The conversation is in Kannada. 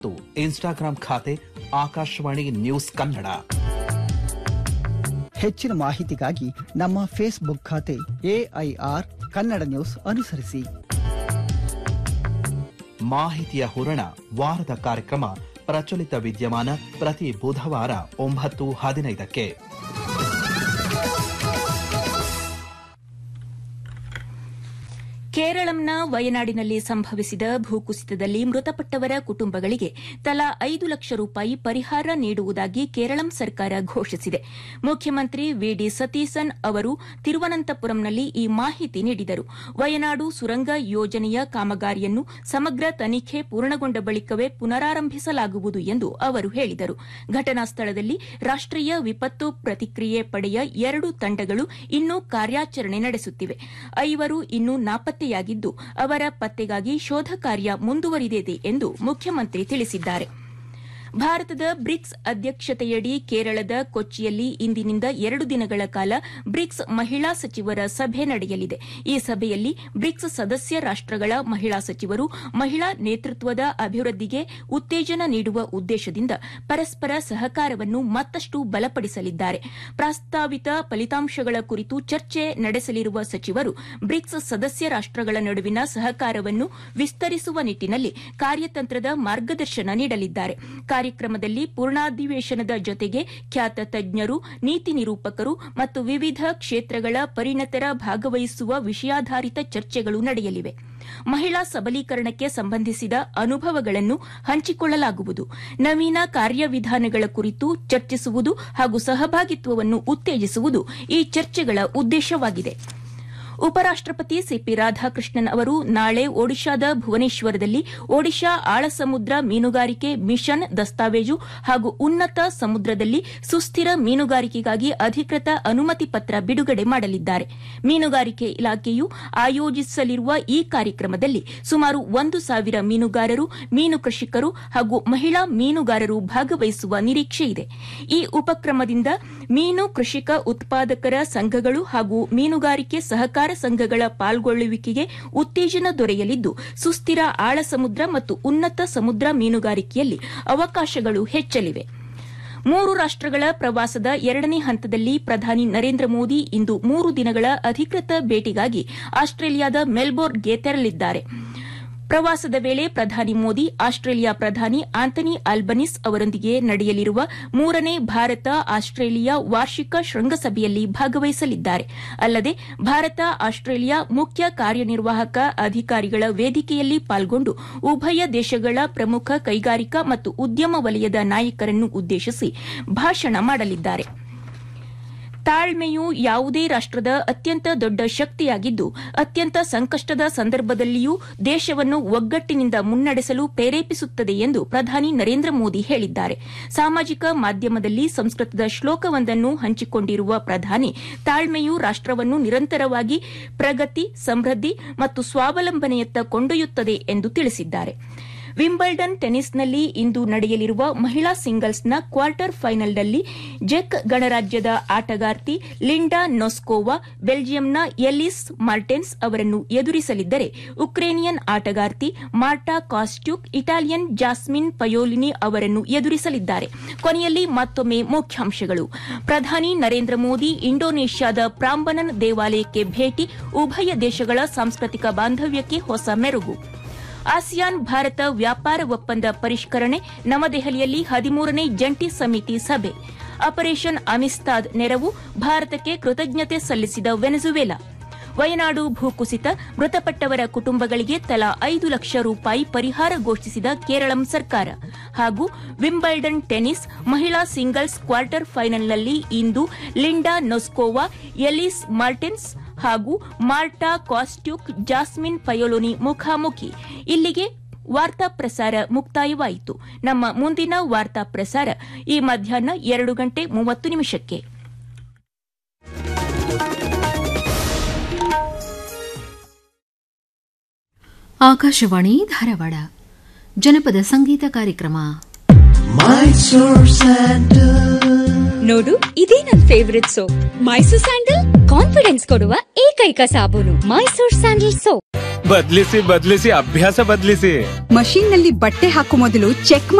ಮತ್ತು ಇನ್ಸ್ಟಾಗ್ರಾಂ ಖಾತೆ ಆಕಾಶವಾಣಿ ನ್ಯೂಸ್ ಕನ್ನಡ ಹೆಚ್ಚಿನ ಮಾಹಿತಿಗಾಗಿ ನಮ್ಮ ಫೇಸ್ಬುಕ್ ಖಾತೆ ಎಐಆರ್ ಕನ್ನಡ ನ್ಯೂಸ್ ಅನುಸರಿಸಿ ಮಾಹಿತಿಯ ಹೂರಣ ವಾರದ ಕಾರ್ಯಕ್ರಮ ಪ್ರಚಲಿತ ವಿದ್ಯಮಾನ ಪ್ರತಿ ಬುಧವಾರ ಒಂಬತ್ತು ಹದಿನೈದಕ್ಕೆ ಕೇರಳಂನ ವಯನಾಡಿನಲ್ಲಿ ಸಂಭವಿಸಿದ ಭೂಕುಸಿತದಲ್ಲಿ ಮೃತಪಟ್ಟವರ ಕುಟುಂಬಗಳಿಗೆ ತಲಾ ಐದು ಲಕ್ಷ ರೂಪಾಯಿ ಪರಿಹಾರ ನೀಡುವುದಾಗಿ ಕೇರಳಂ ಸರ್ಕಾರ ಘೋಷಿಸಿದೆ ಮುಖ್ಯಮಂತ್ರಿ ವಿಡಿ ಸತೀಸನ್ ಅವರು ತಿರುವನಂತಪುರಂನಲ್ಲಿ ಈ ಮಾಹಿತಿ ನೀಡಿದರು ವಯನಾಡು ಸುರಂಗ ಯೋಜನೆಯ ಕಾಮಗಾರಿಯನ್ನು ಸಮಗ್ರ ತನಿಖೆ ಪೂರ್ಣಗೊಂಡ ಬಳಿಕವೇ ಪುನರಾರಂಭಿಸಲಾಗುವುದು ಎಂದು ಅವರು ಹೇಳಿದರು ಘಟನಾ ಸ್ಥಳದಲ್ಲಿ ರಾಷ್ಟೀಯ ವಿಪತ್ತು ಪ್ರತಿಕ್ರಿಯೆ ಪಡೆಯ ಎರಡು ತಂಡಗಳು ಇನ್ನೂ ಕಾರ್ಯಾಚರಣೆ ನಡೆಸುತ್ತಿವೆ ಐವರು ಇನ್ನೂ ನಾಪತ್ತೆಯಾಗಿದ್ದು ಅವರ ಪತ್ತೆಗಾಗಿ ಶೋಧ ಕಾರ್ಯ ಮುಂದುವರಿದಿದೆ ಎಂದು ಮುಖ್ಯಮಂತ್ರಿ ತಿಳಿಸಿದ್ದಾರೆ ಭಾರತದ ಬ್ರಿಕ್ಸ್ ಅಧ್ಯಕ್ಷತೆಯಡಿ ಕೇರಳದ ಕೊಚ್ಚಿಯಲ್ಲಿ ಇಂದಿನಿಂದ ಎರಡು ದಿನಗಳ ಕಾಲ ಬ್ರಿಕ್ಸ್ ಮಹಿಳಾ ಸಚಿವರ ಸಭೆ ನಡೆಯಲಿದೆ ಈ ಸಭೆಯಲ್ಲಿ ಬ್ರಿಕ್ಸ್ ಸದಸ್ಯ ರಾಷ್ಟಗಳ ಮಹಿಳಾ ಸಚಿವರು ಮಹಿಳಾ ನೇತೃತ್ವದ ಅಭಿವೃದ್ಧಿಗೆ ಉತ್ತೇಜನ ನೀಡುವ ಉದ್ದೇಶದಿಂದ ಪರಸ್ಪರ ಸಹಕಾರವನ್ನು ಮತ್ತಷ್ಟು ಬಲಪಡಿಸಲಿದ್ದಾರೆ ಪ್ರಸ್ತಾವಿತ ಫಲಿತಾಂಶಗಳ ಕುರಿತು ಚರ್ಚೆ ನಡೆಸಲಿರುವ ಸಚಿವರು ಬ್ರಿಕ್ಸ್ ಸದಸ್ಯ ರಾಷ್ಟಗಳ ನಡುವಿನ ಸಹಕಾರವನ್ನು ವಿಸ್ತರಿಸುವ ನಿಟ್ಟಿನಲ್ಲಿ ಕಾರ್ಯತಂತ್ರದ ಮಾರ್ಗದರ್ಶನ ನೀಡಲಿದ್ದಾರೆ ಕಾರ್ಯಕ್ರಮದಲ್ಲಿ ಪೂರ್ಣಾಧಿವೇಶನದ ಜೊತೆಗೆ ಖ್ಯಾತ ತಜ್ಞರು ನೀತಿ ನಿರೂಪಕರು ಮತ್ತು ವಿವಿಧ ಕ್ಷೇತ್ರಗಳ ಪರಿಣತರ ಭಾಗವಹಿಸುವ ವಿಷಯಾಧಾರಿತ ಚರ್ಚೆಗಳು ನಡೆಯಲಿವೆ ಮಹಿಳಾ ಸಬಲೀಕರಣಕ್ಕೆ ಸಂಬಂಧಿಸಿದ ಅನುಭವಗಳನ್ನು ಹಂಚಿಕೊಳ್ಳಲಾಗುವುದು ನವೀನ ಕಾರ್ಯವಿಧಾನಗಳ ಕುರಿತು ಚರ್ಚಿಸುವುದು ಹಾಗೂ ಸಹಭಾಗಿತ್ವವನ್ನು ಉತ್ತೇಜಿಸುವುದು ಈ ಚರ್ಚೆಗಳ ಉದ್ದೇಶವಾಗಿದೆ ಉಪರಾಷ್ಟಪತಿ ಸಿಪಿ ರಾಧಾಕೃಷ್ಣನ್ ಅವರು ನಾಳೆ ಒಡಿಶಾದ ಭುವನೇಶ್ವರದಲ್ಲಿ ಒಡಿಶಾ ಆಳಸಮುದ್ರ ಮೀನುಗಾರಿಕೆ ಮಿಷನ್ ದಸ್ತಾವೇಜು ಹಾಗೂ ಉನ್ನತ ಸಮುದ್ರದಲ್ಲಿ ಸುಸ್ಥಿರ ಮೀನುಗಾರಿಕೆಗಾಗಿ ಅಧಿಕೃತ ಅನುಮತಿ ಪತ್ರ ಬಿಡುಗಡೆ ಮಾಡಲಿದ್ದಾರೆ ಮೀನುಗಾರಿಕೆ ಇಲಾಖೆಯು ಆಯೋಜಿಸಲಿರುವ ಈ ಕಾರ್ಯಕ್ರಮದಲ್ಲಿ ಸುಮಾರು ಒಂದು ಸಾವಿರ ಮೀನುಗಾರರು ಮೀನು ಕೃಷಿಕರು ಹಾಗೂ ಮಹಿಳಾ ಮೀನುಗಾರರು ಭಾಗವಹಿಸುವ ನಿರೀಕ್ಷೆಯಿದೆ ಈ ಉಪಕ್ರಮದಿಂದ ಮೀನು ಕೃಷಿಕ ಉತ್ಪಾದಕರ ಸಂಘಗಳು ಹಾಗೂ ಮೀನುಗಾರಿಕೆ ಸಹಕಾರ ಸಂಘಗಳ ಪಾಲ್ಗೊಳ್ಳುವಿಕೆಗೆ ಉತ್ತೇಜನ ದೊರೆಯಲಿದ್ದು ಸುಸ್ಥಿರ ಆಳ ಸಮುದ್ರ ಮತ್ತು ಉನ್ನತ ಸಮುದ್ರ ಮೀನುಗಾರಿಕೆಯಲ್ಲಿ ಅವಕಾಶಗಳು ಹೆಚ್ಚಲಿವೆ ಮೂರು ರಾಷ್ಟಗಳ ಪ್ರವಾಸದ ಎರಡನೇ ಹಂತದಲ್ಲಿ ಪ್ರಧಾನಿ ನರೇಂದ್ರ ಮೋದಿ ಇಂದು ಮೂರು ದಿನಗಳ ಅಧಿಕೃತ ಭೇಟಿಗಾಗಿ ಆಸ್ಟ್ರೇಲಿಯಾದ ಮೆಲ್ಬೋರ್ನ್ಗೆ ತೆರಳಿದ್ದಾರೆ ಪ್ರವಾಸದ ವೇಳೆ ಪ್ರಧಾನಿ ಮೋದಿ ಆಸ್ಟ್ರೇಲಿಯಾ ಪ್ರಧಾನಿ ಆಂಥನಿ ಆಲ್ಬನಿಸ್ ಅವರೊಂದಿಗೆ ನಡೆಯಲಿರುವ ಮೂರನೇ ಭಾರತ ಆಸ್ಟ್ರೇಲಿಯಾ ವಾರ್ಷಿಕ ಶೃಂಗಸಭೆಯಲ್ಲಿ ಭಾಗವಹಿಸಲಿದ್ದಾರೆ ಅಲ್ಲದೆ ಭಾರತ ಆಸ್ಟ್ರೇಲಿಯಾ ಮುಖ್ಯ ಕಾರ್ಯನಿರ್ವಾಹಕ ಅಧಿಕಾರಿಗಳ ವೇದಿಕೆಯಲ್ಲಿ ಪಾಲ್ಗೊಂಡು ಉಭಯ ದೇಶಗಳ ಪ್ರಮುಖ ಕೈಗಾರಿಕಾ ಮತ್ತು ಉದ್ಯಮ ವಲಯದ ನಾಯಕರನ್ನು ಉದ್ದೇಶಿಸಿ ಭಾಷಣ ಮಾಡಲಿದ್ದಾರೆ ತಾಳ್ಮೆಯು ಯಾವುದೇ ರಾಷ್ಟದ ಅತ್ಯಂತ ದೊಡ್ಡ ಶಕ್ತಿಯಾಗಿದ್ದು ಅತ್ಯಂತ ಸಂಕಷ್ಟದ ಸಂದರ್ಭದಲ್ಲಿಯೂ ದೇಶವನ್ನು ಒಗ್ಗಟ್ಟಿನಿಂದ ಮುನ್ನಡೆಸಲು ಪ್ರೇರೇಪಿಸುತ್ತದೆ ಎಂದು ಪ್ರಧಾನಿ ನರೇಂದ್ರ ಮೋದಿ ಹೇಳಿದ್ದಾರೆ ಸಾಮಾಜಿಕ ಮಾಧ್ಯಮದಲ್ಲಿ ಸಂಸ್ಕೃತದ ಶ್ಲೋಕವೊಂದನ್ನು ಹಂಚಿಕೊಂಡಿರುವ ಪ್ರಧಾನಿ ತಾಳ್ಮೆಯು ರಾಷ್ಟವನ್ನು ನಿರಂತರವಾಗಿ ಪ್ರಗತಿ ಸಮೃದ್ಧಿ ಮತ್ತು ಸ್ವಾವಲಂಬನೆಯತ್ತ ಕೊಂಡೊಯ್ಯುತ್ತದೆ ಎಂದು ತಿಳಿಸಿದ್ದಾರೆ ವಿಂಬಲ್ಡನ್ ಟೆನಿಸ್ನಲ್ಲಿ ಇಂದು ನಡೆಯಲಿರುವ ಮಹಿಳಾ ಸಿಂಗಲ್ಸ್ನ ಕ್ವಾರ್ಟರ್ ಫೈನಲ್ನಲ್ಲಿ ಜೆಕ್ ಗಣರಾಜ್ಯದ ಆಟಗಾರ್ತಿ ಲಿಂಡಾ ನೊಸ್ಕೋವಾ ಬೆಲ್ಜಿಯಂನ ಎಲಿಸ್ ಮಾರ್ಟೆನ್ಸ್ ಅವರನ್ನು ಎದುರಿಸಲಿದ್ದರೆ ಉಕ್ರೇನಿಯನ್ ಆಟಗಾರ್ತಿ Marta Kostyuk Italian Jasmine Paolini ಅವರನ್ನು ಎದುರಿಸಲಿದ್ದಾರೆ ಕೊನೆಯಲ್ಲಿ ಮತ್ತೊಮ್ಮೆ ಮುಖ್ಯಾಂಶಗಳು ಪ್ರಧಾನಿ ನರೇಂದ್ರ ಮೋದಿ ಇಂಡೋನೇಷ್ಯಾದ ಪ್ರಾಂಬನನ್ ದೇವಾಲಯಕ್ಕೆ ಭೇಟಿ ಉಭಯ ದೇಶಗಳ ಸಾಂಸ್ಕೃತಿಕ ಬಾಂಧವ್ಯಕ್ಕೆ ಹೊಸ ಮೆರುಗು ಆಸಿಯಾನ್ ಭಾರತ ವ್ಯಾಪಾರ ಒಪ್ಪಂದ ಪರಿಷ್ಕರಣೆ ನವದೆಹಲಿಯಲ್ಲಿ ಹದಿಮೂರನೇ ಜಂಟಿ ಸಮಿತಿ ಸಭೆ ಆಪರೇಷನ್ ಅಮಿಸ್ತಾದ್ ನೆರವು ಭಾರತಕ್ಕೆ ಕೃತಜ್ಞತೆ ಸಲ್ಲಿಸಿದ ವೆನೆಜುವೆಲಾ ವಯನಾಡು ಭೂಕುಸಿತ ಮೃತಪಟ್ಟವರ ಕುಟುಂಬಗಳಿಗೆ ತಲಾ ಐದು ಲಕ್ಷ ರೂಪಾಯಿ ಪರಿಹಾರ ಘೋಷಿಸಿದ ಕೇರಳಂ ಸರ್ಕಾರ ಹಾಗೂ ವಿಂಬಲ್ಡನ್ ಟೆನಿಸ್ ಮಹಿಳಾ ಸಿಂಗಲ್ಸ್ ಕ್ವಾರ್ಟರ್ ಫೈನಲ್ನಲ್ಲಿ ಇಂದು ಲಿಂಡಾ ನೊಸ್ಕೋವಾ ಎಲಿಸ್ ಮಾರ್ಟೆನ್ಸ್ ಹಾಗೂ ಮಾರ್ಟಾ ಕಾಸ್ಟ್ಯೂಕ್ ಜಾಸ್ಮಿನ್ ಪಯೋಲೋನಿ ಮುಖಾಮುಖಿ ಇಲ್ಲಿಗೆ ವಾರ್ತಾ ಪ್ರಸಾರ ಮುಕ್ತಾಯವಾಯಿತು ನಮ್ಮ ಮುಂದಿನ ವಾರ್ತಾ ಪ್ರಸಾರ ಈ ಮಧ್ಯಾಹ್ನ ಎರಡು ಗಂಟೆ ಮೂವತ್ತು ನಿಮಿಷಕ್ಕೆ ಆಕಾಶವಾಣಿ ಧಾರವಾಡ ಜನಪದ ಸಂಗೀತ ಕಾರ್ಯಕ್ರಮ ನೋಡು ಇದೇ ನನ್ favourite soap Mysore sandal confidence ಕೊಡುವ ಏಕೈಕ ಸಾಬೂನು ಮೈಸೂರ್ ಸ್ಯಾಂಡಲ್ ಸೋಪ್ ಬದ್ಲಿಸಿ ಬದ್ಲಿಸಿ ಅಭ್ಯಾಸ ಬದ್ಲಿಸಿ ಮಷೀನ್ ನಲ್ಲಿ ಬಟ್ಟೆ ಹಾಕೋ ಮೊದಲು ಚೆಕ್